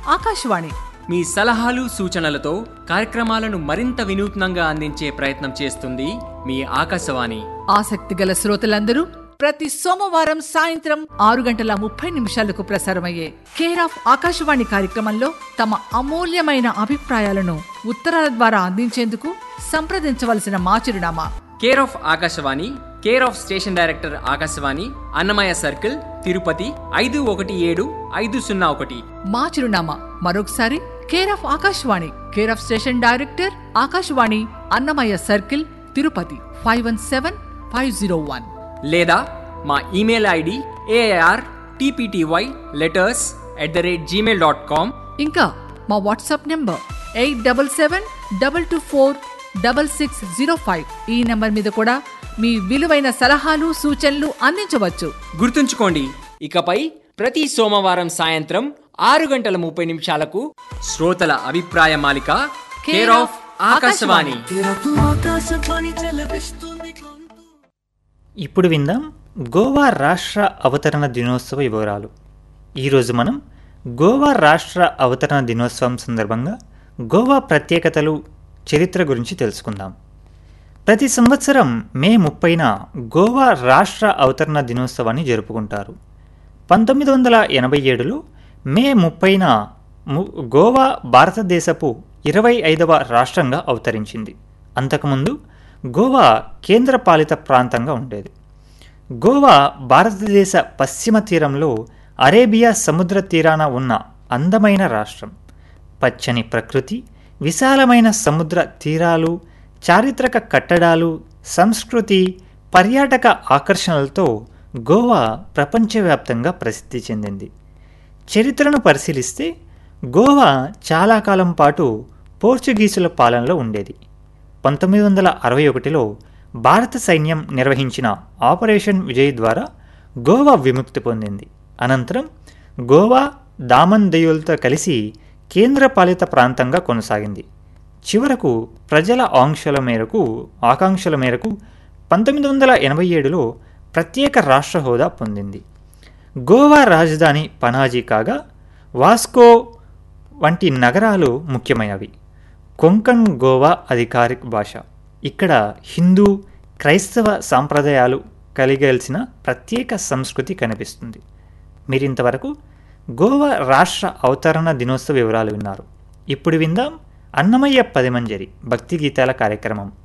ఆకాశవాణి మీ సలహాలు సూచనలతో కార్యక్రమాలను మరింత వినూత్నంగా అందించే ప్రయత్నం చేస్తుంది మీ ఆకాశవాణి ఆసక్తి గల శ్రోతలందరూ ప్రతి సోమవారం సాయంత్రం ఆరు గంటల ముప్పై నిమిషాలకు ప్రసారమయ్యే కేర్ ఆఫ్ ఆకాశవాణి కార్యక్రమంలో తమ అమూల్యమైన అభిప్రాయాలను ఉత్తరాల ద్వారా అందించేందుకు సంప్రదించవలసిన మా చిరునామా care of Akashvani care of station director Akashvani Annamayya circle Tirupati ఐదు ఒకటి ఏడు ఐదు సున్నా ఒకటి మా చిరునామా మరొకసారి care of Akashvani care of station director Akashvani Annamayya circle Tirupati five one seven five zero one లేదా మా email ID AR TPTY letters at the rate Gmail dot com ఇంకా మా WhatsApp number eight double seven double two four double six zero five ఈ number మీద కూడా మీ విలువైన సలహాలు సూచనలు అందించవచ్చు గుర్తుంచుకోండి ఇకపై ప్రతి సోమవారం సాయంత్రం ఆరు గంటల ముప్పై నిమిషాలకు శ్రోతల అభిప్రాయ మాలిక కేర్ ఆఫ్ ఆకాశవాణి ఇప్పుడు విందాం గోవా రాష్ట్ర అవతరణ దినోత్సవ వివరాలు ఈరోజు మనం గోవా రాష్ట్ర అవతరణ దినోత్సవం సందర్భంగా గోవా ప్రత్యేకతలు చరిత్ర గురించి తెలుసుకుందాం ప్రతి సంవత్సరం మే ముప్పైన గోవా రాష్ట్ర అవతరణ దినోత్సవాన్ని జరుపుకుంటారు పంతొమ్మిది వందల ఎనభై ఏడులో మే ముప్పైన ము- గోవా భారతదేశపు ఇరవై ఐదవ రాష్ట్రంగా అవతరించింది అంతకుముందు గోవా కేంద్రపాలిత ప్రాంతంగా ఉండేది గోవా భారతదేశ పశ్చిమ తీరంలో అరేబియా సముద్ర తీరాన ఉన్న అందమైన రాష్ట్రం పచ్చని ప్రకృతి విశాలమైన సముద్ర తీరాలు చారిత్రక కట్టడాలు సంస్కృతి పర్యాటక ఆకర్షణలతో గోవా ప్రపంచవ్యాప్తంగా ప్రసిద్ధి చెందింది చరిత్రను పరిశీలిస్తే గోవా చాలా కాలం పాటు పోర్చుగీసుల పాలనలో ఉండేది పంతొమ్మిది వందల అరవై ఒకటిలో భారత సైన్యం నిర్వహించిన ఆపరేషన్ విజయ్ ద్వారా గోవా విముక్తి పొందింది అనంతరం గోవా దామన్ దయులతో కలిసి కేంద్రపాలిత ప్రాంతంగా కొనసాగింది చివరకు ప్రజల ఆంక్షల మేరకు ఆకాంక్షల మేరకు పంతొమ్మిది వందల ఎనభై ఏడులో ప్రత్యేక రాష్ట్ర హోదా పొందింది గోవా రాజధాని పనాజీ కాగా వాస్కో వంటి నగరాలు ముఖ్యమైనవి కొంకణ్ గోవా అధికారిక భాష ఇక్కడ హిందూ క్రైస్తవ సాంప్రదాయాలు కలిగలిసిన ప్రత్యేక సంస్కృతి కనిపిస్తుంది మీరింతవరకు గోవా రాష్ట్ర అవతరణ దినోత్సవ వివరాలు విన్నారు ఇప్పుడు విందాం అన్నమయ్య పదిమంజరి భక్తి గీతాల కార్యక్రమం